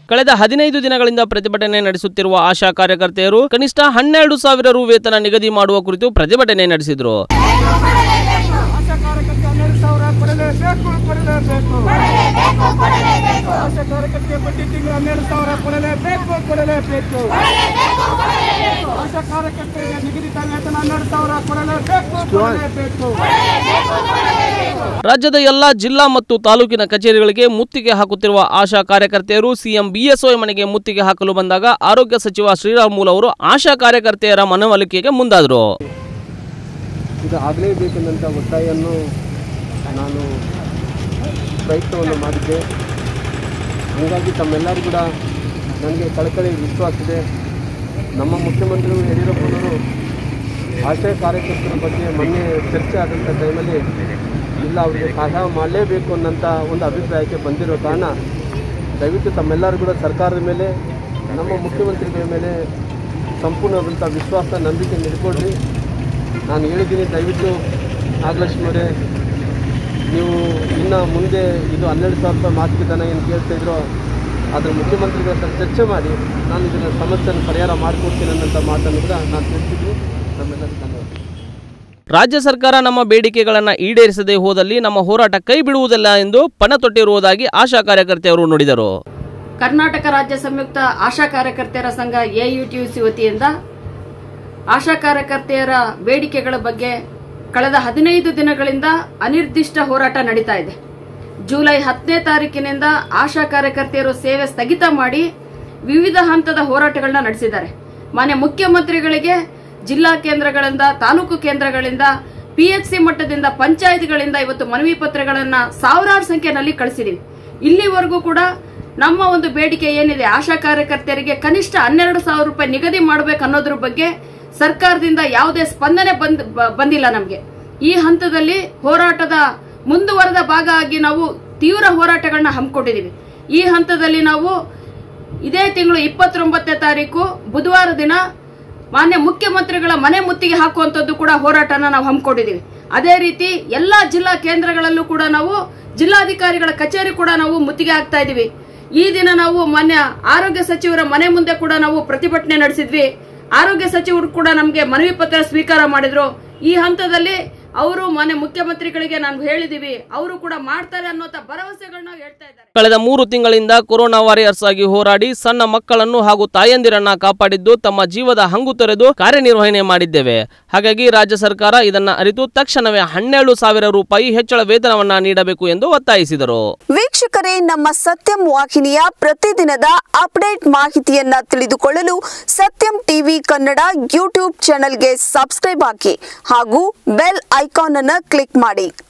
ಕಳೆದ ಹದಿನೈದು ದಿನಗಳಿಂದ ಪ್ರತಿಭಟನೆ ನಡೆಸುತ್ತಿರುವ ಆಶಾ ಕಾರ್ಯಕರ್ತೆಯರು ಕನಿಷ್ಠ ಹನ್ನೆರಡು ಸಾವಿರ ರು ವೇತನ ನಿಗದಿ ಮಾಡುವ ಕುರಿತು ಪ್ರತಿಭಟನೆ ನಡೆಸಿದರು ಆಶಾ ಕಾರ್ಯಕರ್ತೆ ಹನ್ನೆರಡು ಸಾವಿರ ಕೊಡಲೇಬೇಕು ಕೊಡಲೇಬೇಕು ಆಶಾ ಕಾರ್ಯಕರ್ತೆ ಪ್ರತಿ ತಿಂಗಳು ಹನ್ನೆರಡು ಸಾವಿರ ಕೊಡಲೇಬೇಕು ಕೊಡಲೇಬೇಕು ಆಶಾ ಕಾರ್ಯಕರ್ತೆಗೆ ನಿಗದಿತ ವೇತನ ಹನ್ನೆರಡು ಸಾವಿರ ಕೊಡಲೇಬೇಕು ಕೊಡಲೇಬೇಕು ರಾಜ್ಯದ ಎಲ್ಲಾ ಜಿಲ್ಲಾ ಮತ್ತು ತಾಲೂಕಿನ ಕಚೇರಿಗಳಿಗೆ ಮುತ್ತಿಗೆ ಹಾಕುತ್ತಿರುವ ಆಶಾ ಕಾರ್ಯಕರ್ತೆಯರು ಸಿಎಂ ಬಿಎಸ್ವೈ ಮನೆಗೆ ಮುತ್ತಿಗೆ ಹಾಕಲು ಬಂದಾಗ ಆರೋಗ್ಯ ಸಚಿವ ಶ್ರೀರಾಮುಲು ಅವರು ಆಶಾ ಕಾರ್ಯಕರ್ತೆಯರ ಮನವೊಲಿಕೆಗೆ ಮುಂದಾದರು ಇದು ಆಗಲೇಬೇಕೆಂದಂಥ ಒತ್ತಾಯನ್ನು ನಾನು ಪ್ರಯತ್ನವನ್ನು ಮಾಡಿದ್ದೆ ಹಾಗಾಗಿ ತಮ್ಮೆಲ್ಲರೂ ಕೂಡ ನನಗೆ ಕಳಕಳಿ ವಿಶ್ವಾಸ ಇದೆ ನಮ್ಮ ಮುಖ್ಯಮಂತ್ರಿಗಳು ಯಡಿಯೂರಪ್ಪನವರು ಆಶಯ ಕಾರ್ಯಕರ್ತರ ಬಗ್ಗೆ ಮೊನ್ನೆ ಚರ್ಚೆ ಆದಂಥ ಟೈಮಲ್ಲಿ ಇಲ್ಲ ಅವರಿಗೆ ಸಹಾಯ ಮಾಡಲೇಬೇಕು ಅನ್ನೋಂಥ ಒಂದು ಅಭಿಪ್ರಾಯಕ್ಕೆ ಬಂದಿರೋ ಕಾರಣ ದಯವಿಟ್ಟು ತಮ್ಮೆಲ್ಲರೂ ಕೂಡ ಸರ್ಕಾರದ ಮೇಲೆ ನಮ್ಮ ಮುಖ್ಯಮಂತ್ರಿಗಳ ಮೇಲೆ ಸಂಪೂರ್ಣವಾದಂಥ ವಿಶ್ವಾಸ ನಂಬಿಕೆ ನಿಡ್ಕೊಡ್ರಿ ನಾನು ಹೇಳಿದ್ದೀನಿ ದಯವಿಟ್ಟು ನಾಗಲಕ್ಷ್ಮವರೇ ನೀವು ಇನ್ನು ಮುಂದೆ ಇದು ಹನ್ನೆರಡು ಸಾವಿರ ರೂಪಾಯಿ ಮಾಸಿಕ ಧನ ಏನು ಕೇಳ್ತಾ ಇದ್ರೋ ಅದ್ರ ಮುಖ್ಯಮಂತ್ರಿಗಳ ಹತ್ರ ಚರ್ಚೆ ಮಾಡಿ ನಾನು ಇದನ್ನು ಸಮಸ್ಯೆಯನ್ನು ಪರಿಹಾರ ಮಾಡಿಕೊಡ್ತೀನಿ ಅನ್ನೋಂಥ ಮಾತನ್ನು ಕೂಡ ನಾನು ತಿಳಿಸಿದ್ದೀನಿ ನಮ್ಮೆಲ್ಲರಿಗೂ ಧನ್ಯವಾದ ರಾಜ್ಯ ಸರ್ಕಾರ ನಮ್ಮ ಬೇಡಿಕೆಗಳನ್ನು ಈಡೇರಿಸದೆ ಹೋದಲ್ಲಿ ನಮ್ಮ ಹೋರಾಟ ಕೈ ಬಿಡುವುದಿಲ್ಲ ಎಂದು ಪಣ ತೊಟ್ಟಿರುವುದಾಗಿ ಆಶಾ ಕಾರ್ಯಕರ್ತೆಯರು ನುಡಿದರು ಕರ್ನಾಟಕ ರಾಜ್ಯ ಸಂಯುಕ್ತ ಆಶಾ ಕಾರ್ಯಕರ್ತೆಯರ ಸಂಘ ಎಯುಟಿಯುಸಿ ವತಿಯಿಂದ ಆಶಾ ಕಾರ್ಯಕರ್ತೆಯರ ಬೇಡಿಕೆಗಳ ಬಗ್ಗೆ ಕಳೆದ ಹದಿನೈದು ದಿನಗಳಿಂದ ಅನಿರ್ದಿಷ್ಟ ಹೋರಾಟ ನಡೀತಾ ಇದೆ ಜುಲೈ ಹತ್ತನೇ ತಾರೀಕಿನಿಂದ ಆಶಾ ಕಾರ್ಯಕರ್ತೆಯರು ಸೇವೆ ಸ್ಥಗಿತ ಮಾಡಿ ವಿವಿಧ ಹಂತದ ಹೋರಾಟಗಳನ್ನ ನಡೆಸಿದ್ದಾರೆ ಮಾನ್ಯ ಮುಖ್ಯಮಂತ್ರಿಗಳಿಗೆ ಜಿಲ್ಲಾ ಕೇಂದ್ರಗಳಿಂದ ತಾಲೂಕು ಕೇಂದ್ರಗಳಿಂದ ಪಿಎಚ್ಸಿ ಮಟ್ಟದಿಂದ ಪಂಚಾಯತ್ಗಳಿಂದ ಇವತ್ತು ಮನವಿ ಪತ್ರಗಳನ್ನ ಸಾವಿರಾರು ಸಂಖ್ಯೆಯಲ್ಲಿ ಕಳಿಸಿದೀವಿ ಇಲ್ಲಿವರೆಗೂ ಕೂಡ ನಮ್ಮ ಒಂದು ಬೇಡಿಕೆ ಏನಿದೆ ಆಶಾ ಕಾರ್ಯಕರ್ತೆಯರಿಗೆ ಕನಿಷ್ಠ ಹನ್ನೆರಡು ಸಾವಿರ ರೂಪಾಯಿ ನಿಗದಿ ಮಾಡಬೇಕು ಅನ್ನೋದ್ರ ಬಗ್ಗೆ ಸರ್ಕಾರದಿಂದ ಯಾವುದೇ ಸ್ಪಂದನೆ ಬಂದ್ ಬ- ಬಂದಿಲ್ಲ ನಮಗೆ ಈ ಹಂತದಲ್ಲಿ ಹೋರಾಟದ ಮುಂದುವರೆದ ಭಾಗ ಆಗಿ ನಾವು ತೀವ್ರ ಹೋರಾಟಗಳನ್ನ ಹಮ್ಮಿಕೊಂಡಿದೀವಿ ಈ ಹಂತದಲ್ಲಿ ನಾವು ಇದೇ ತಿಂಗಳು ಇಪ್ಪತ್ತೊಂಬತ್ತನೇ ತಾರೀಕು ಬುಧವಾರ ದಿನ ಮಾನ್ಯ ಮುಖ್ಯಮಂತ್ರಿಗಳ ಮನೆ ಮುತ್ತಿಗೆ ಹಾಕುವಂತದ್ದು ಕೂಡ ಹೋರಾಟನ ನಾವು ಹಮ್ಮಿಕೊಂಡಿದೀವಿ ಅದೇ ರೀತಿ ಎಲ್ಲಾ ಜಿಲ್ಲಾ ಕೇಂದ್ರಗಳಲ್ಲೂ ಕೂಡ ನಾವು ಜಿಲ್ಲಾಧಿಕಾರಿಗಳ ಕಚೇರಿ ಕೂಡ ನಾವು ಮುತ್ತಿಗೆ ಹಾಕ್ತಾ ಇದೀವಿ ಈ ದಿನ ನಾವು ಮಾನ್ಯ ಆರೋಗ್ಯ ಸಚಿವರ ಮನೆ ಮುಂದೆ ಕೂಡ ನಾವು ಪ್ರತಿಭಟನೆ ನಡೆಸಿದ್ವಿ ಆರೋಗ್ಯ ಸಚಿವರು ಕೂಡ ನಮಗೆ ಮನವಿ ಪತ್ರ ಸ್ವೀಕಾರ ಮಾಡಿದ್ರು ಈ ಹಂತದಲ್ಲಿ ಅವರು ಮಾನ್ಯ ಮುಖ್ಯಮಂತ್ರಿಗಳಿಗೆ ನಾನು ಹೇಳಿದೀವಿ ಅವರು ಕೂಡ ಮಾಡ್ತಾರೆ ಅನ್ನೋ ಭರವಸೆಗಳನ್ನ ಹೇಳ್ತಾ ಇದ್ದಾರೆ ಕಳೆದ ಮೂರು ತಿಂಗಳಿಂದ ಕೊರೋನಾ ವಾರಿಯರ್ಸ್ ಆಗಿ ಹೋರಾಡಿ ಸಣ್ಣ ಮಕ್ಕಳನ್ನು ಹಾಗೂ ತಾಯಂದಿರನ್ನ ಕಾಪಾಡಿದ್ದು ತಮ್ಮ ಜೀವದ ಹಂಗು ತೊರೆದು ಕಾರ್ಯನಿರ್ವಹಣೆ ಮಾಡಿದ್ದೇವೆ ಹಾಗಾಗಿ ರಾಜ್ಯ ಸರ್ಕಾರ ಇದನ್ನ ಅರಿತು ತಕ್ಷಣವೇ ಹನ್ನೆರಡು ಸಾವಿರ ರೂಪಾಯಿ ಹೆಚ್ಚಳ ವೇತನವನ್ನ ನೀಡಬೇಕು ಎಂದು ಒತ್ತಾಯಿಸಿದರು ವೀಕ್ಷಕರೇ ನಮ್ಮ ಸತ್ಯಂ ವಾಹಿನಿಯ ಪ್ರತಿದಿನದ ಅಪ್ಡೇಟ್ ಮಾಹಿತಿಯನ್ನ ತಿಳಿದುಕೊಳ್ಳಲು ಸತ್ಯಂ ಟಿವಿ ಕನ್ನಡ ಯೂಟ್ಯೂಬ್ ಚಾನೆಲ್ಗೆ ಸಬ್ಸ್ಕ್ರೈಬ್ ಹಾಕಿ ಹಾಗೂ ಬೆಲ್ ಐಕಾನ್ ಅನ್ನು ಕ್ಲಿಕ್ ಮಾಡಿ